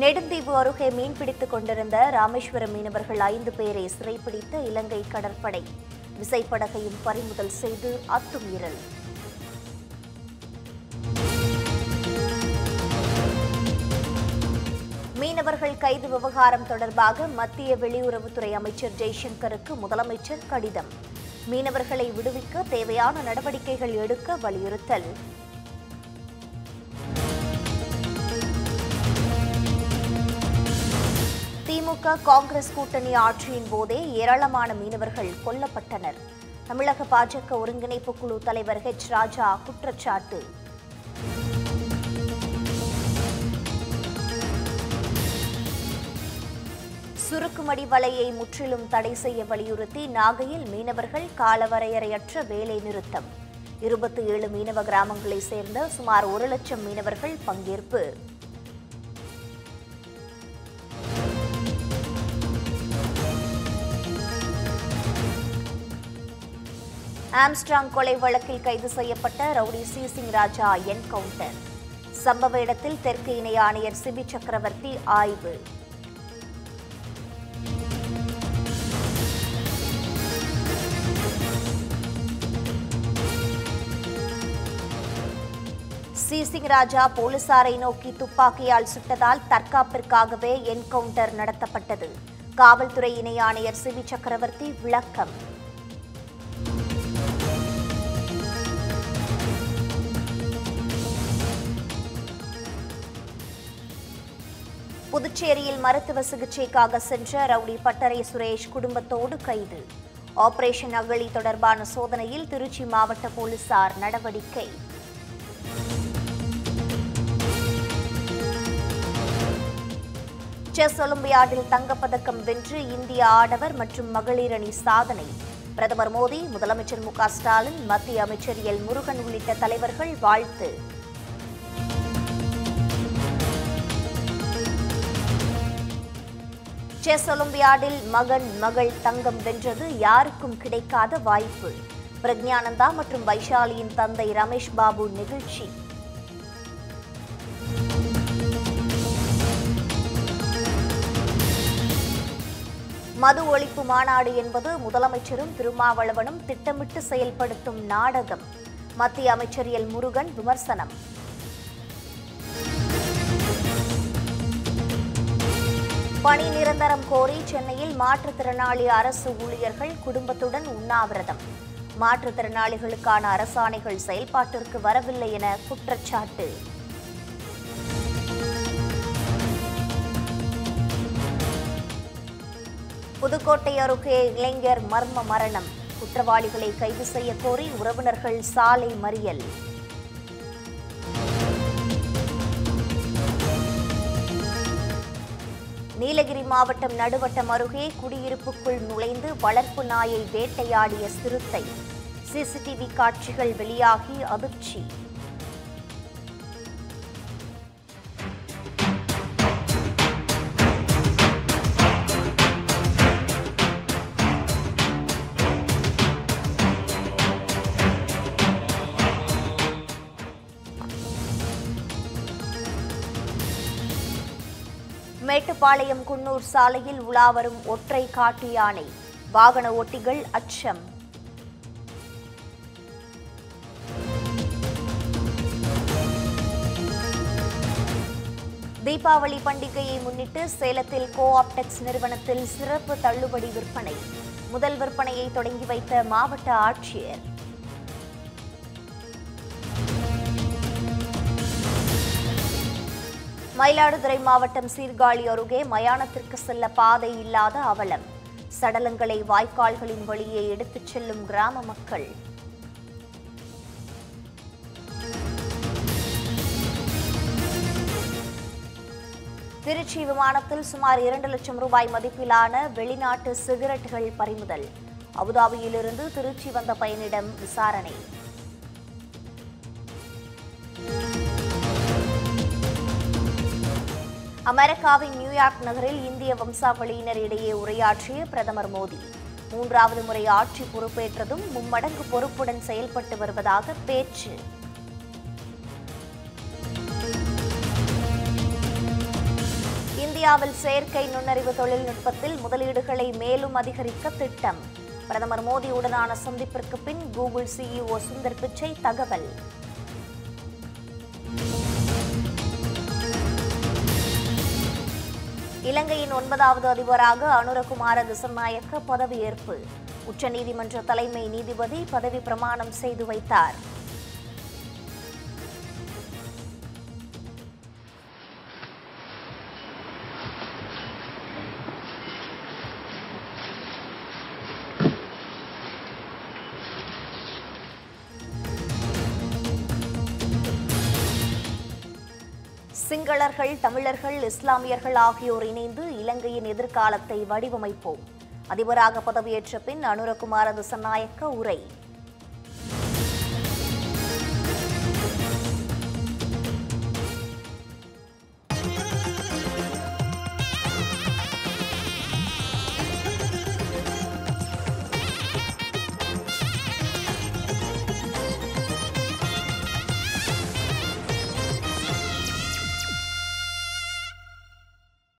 நெடுந்தீவு அருகே மீன்பிடித்துக் கொண்டிருந்த ராமேஸ்வரம் மீனவர்கள் ஐந்து பேரை சிறைப்பிடித்த இலங்கை கடற்படை விசைப்படகையும் பறிமுதல் செய்து அத்துமீறல் மீனவர்கள் கைது விவகாரம் தொடர்பாக மத்திய வெளியுறவுத்துறை அமைச்சர் ஜெய்சங்கருக்கு முதலமைச்சர் கடிதம் மீனவர்களை விடுவிக்க தேவையான நடவடிக்கைகள் எடுக்க வலியுறுத்தல் திமுக காங்கிரஸ் கூட்டணி ஆட்சியின் போதே ஏராளமான மீனவர்கள் கொல்லப்பட்டனர் தமிழக பாஜக ஒருங்கிணைப்பு குழு தலைவர் ஹெச் ராஜா குற்றச்சாட்டு சுருக்குமடி வலையை முற்றிலும் தடை செய்ய வலியுறுத்தி நாகையில் மீனவர்கள் காலவரையறையற்ற வேலை நிறுத்தம் இருபத்தி ஏழு மீனவ கிராமங்களைச் சேர்ந்த சுமார் ஒரு லட்சம் மீனவர்கள் பங்கேற்பு ஆம்ஸ்ட்ராங் கொலை வழக்கில் கைது செய்யப்பட்ட rowdy C Singh Raja encounter சம்பவ இடத்தில் தெற்கு இணை ஆணையர் சிபி சக்கரவர்த்தி ஆய்வு சி சிங் ராஜா போலீசாரை நோக்கி துப்பாக்கியால் சுட்டதால் தற்காப்பிற்காகவே என்கவுண்டர் நடத்தப்பட்டது காவல்துறை இணை ஆணையர் சிபி சக்கரவர்த்தி விளக்கம் புதுச்சேரியில் மருத்துவ சிகிச்சைக்காக சென்ற ரவுடி பட்டறை சுரேஷ் குடும்பத்தோடு கைது ஆபரேஷன் அகழி தொடர்பான சோதனையில் திருச்சி மாவட்ட போலீசார் நடவடிக்கை செஸ் ஒலிம்பியாடில் தங்கப்பதக்கம் வென்று இந்திய ஆடவர் மற்றும் மகளிர் அணி சாதனை பிரதமர் மோடி முதலமைச்சர் மு க ஸ்டாலின் மத்திய அமைச்சர் எல் முருகன் உள்ளிட்ட தலைவர்கள் வாழ்த்து செஸ் ஒலிம்பியாடில் மகன் மகள் தங்கம் வென்றது யாருக்கும் கிடைக்காத வாய்ப்பு பிரக்ஞானந்தா மற்றும் வைஷாலியின் தந்தை ரமேஷ் பாபு நிகழ்ச்சி மது ஒழிப்பு மாநாடு என்பது முதலமைச்சரும் திருமாவளவனும் திட்டமிட்டு செயல்படுத்தும் நாடகம் மத்திய அமைச்சர் எல் முருகன் விமர்சனம் பணி நிரந்தரம் கோரி சென்னையில் மாற்றுத்திறனாளி அரசு ஊழியர்கள் குடும்பத்துடன் உண்ணாவிரதம் மாற்றுத்திறனாளிகளுக்கான அரசாணைகள் செயல்பாட்டிற்கு வரவில்லை என குற்றச்சாட்டு புதுக்கோட்டை அருகே இளைஞர் மர்ம மரணம் குற்றவாளிகளை கைது செய்ய கோரி உறவினர்கள் சாலை மறியல் நீலகிரி மாவட்டம் நடுவட்டம் அருகே குடியிருப்புக்குள் நுழைந்து வளர்ப்பு நாயை வேட்டையாடிய சிறுத்தை சிசிடிவி காட்சிகள் வெளியாகி அதிர்ச்சி மேட்டுப்பாளையம் குன்னூர் சாலையில் உலாவரும் ஒற்றை காட்டு யானை வாகன ஓட்டிகள் அச்சம் தீபாவளி பண்டிகையை முன்னிட்டு சேலத்தில் கோ ஆப்டெக்ஸ் நிறுவனத்தில் சிறப்பு தள்ளுபடி விற்பனை முதல் விற்பனையை தொடங்கி வைத்த மாவட்ட ஆட்சியர் மயிலாடுதுறை மாவட்டம் சீர்காழி அருகே மயானத்திற்கு செல்ல பாதை இல்லாத அவலம் சடலங்களை வாய்க்கால்களின் வழியே எடுத்துச் செல்லும் கிராம மக்கள் திருச்சி விமானத்தில் சுமார் இரண்டு லட்சம் ரூபாய் மதிப்பிலான வெளிநாட்டு சிகரெட்டுகள் பறிமுதல் அபுதாபியிலிருந்து திருச்சி வந்த பயணிடம் விசாரணை அமெரிக்காவின் நியூயார்க் நகரில் இந்திய வம்சாவளியினர் இடையே உரையாற்றிய பிரதமர் மோடி மூன்றாவது முறை ஆட்சி பொறுப்பேற்றதும் மும்மடங்கு பொறுப்புடன் செயல்பட்டு வருவதாக பேச்சு இந்தியாவில் செயற்கை நுண்ணறிவு தொழில்நுட்பத்தில் முதலீடுகளை மேலும் அதிகரிக்க திட்டம் பிரதமர் மோடியுடனான சந்திப்பிற்கு பின் கூகுள் சிஇஓ சுந்தர் பிச்சை தகவல் இலங்கையின் ஒன்பதாவது அதிபராக அனுரகுமார திசநாயக்க பதவியேற்பு உச்சநீதிமன்ற தலைமை நீதிபதி பதவி பிரமாணம் செய்து வைத்தார் சிங்களர்கள் தமிழர்கள் இஸ்லாமியர்கள் ஆகியோர் இணைந்து இலங்கையின் எதிர்காலத்தை வடிவமைப்போம் அதிபராக பதவியேற்ற பின் அனுரகுமார திசநாயக்க உரை